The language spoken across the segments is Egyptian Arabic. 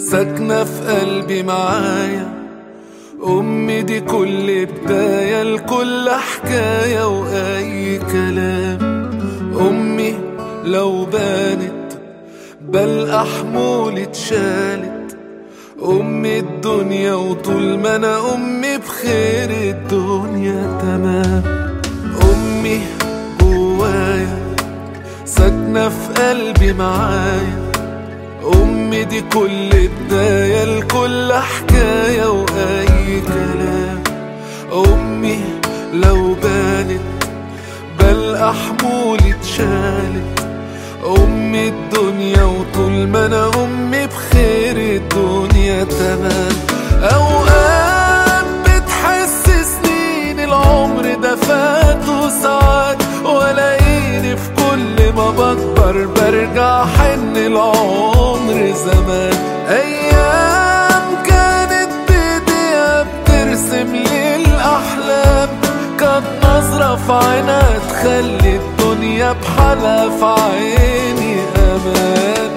ساكنة في قلبي معايا أمي دي كل بداية لكل حكاية وأي كلام أمي لو بانت بلقى حمول اتشالت أمي الدنيا وطول ما أنا أمي بخير الدنيا تمام أمي جوايا ساكنة في قلبي معايا أمي دي كل بداية لكل حكاية وأي كلام أمي لو بانت بلقى حمولي اتشالت أمي الدنيا وطول ما أنا أمي بخير الدنيا تمام أوقات بتحس سنين العمر ده فات وساعات ولاقيني في كل ما بكبر برجع حن العمر زمان أيام كانت بإيديها بترسم لي الأحلام كانت نظرة في عينها تخلي الدنيا بحالها في عيني أمان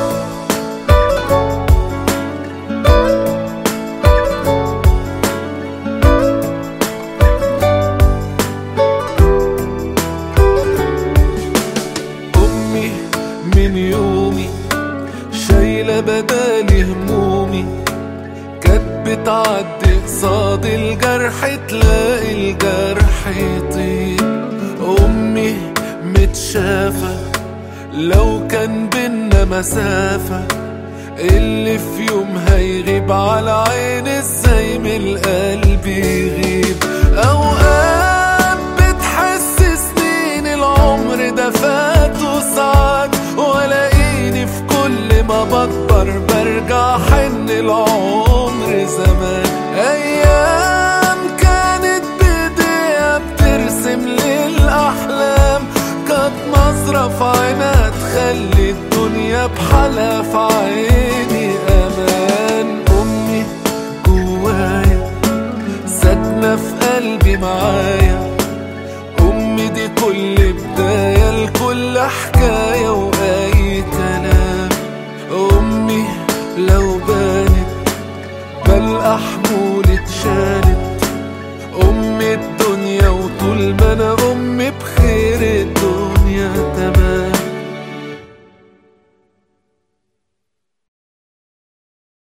أمي من يومي شايلة بدالي همومي كانت بتعدي قصاد الجرح تلاقي الجرح يطيب أمي متشافة لو كان بينا مسافة اللي في يوم هيغيب على عين ازاي من القلب يغيب أوقات بتحس سنين العمر ده فات وساعات ولاقيني في كل ما بكبر برجع حن العمر زمان أيام كانت بإيديها بترسم لي الأحلام كانت نظرة في عينها تخلي الدنيا بحالها في عيني أمان أمي جوايا ساكنة في قلبي معايا أمي دي كل بداية لكل حكاية وأي كلام أمي لو بانت بلقى حمول اتشالت أمي الدنيا وطول ما أنا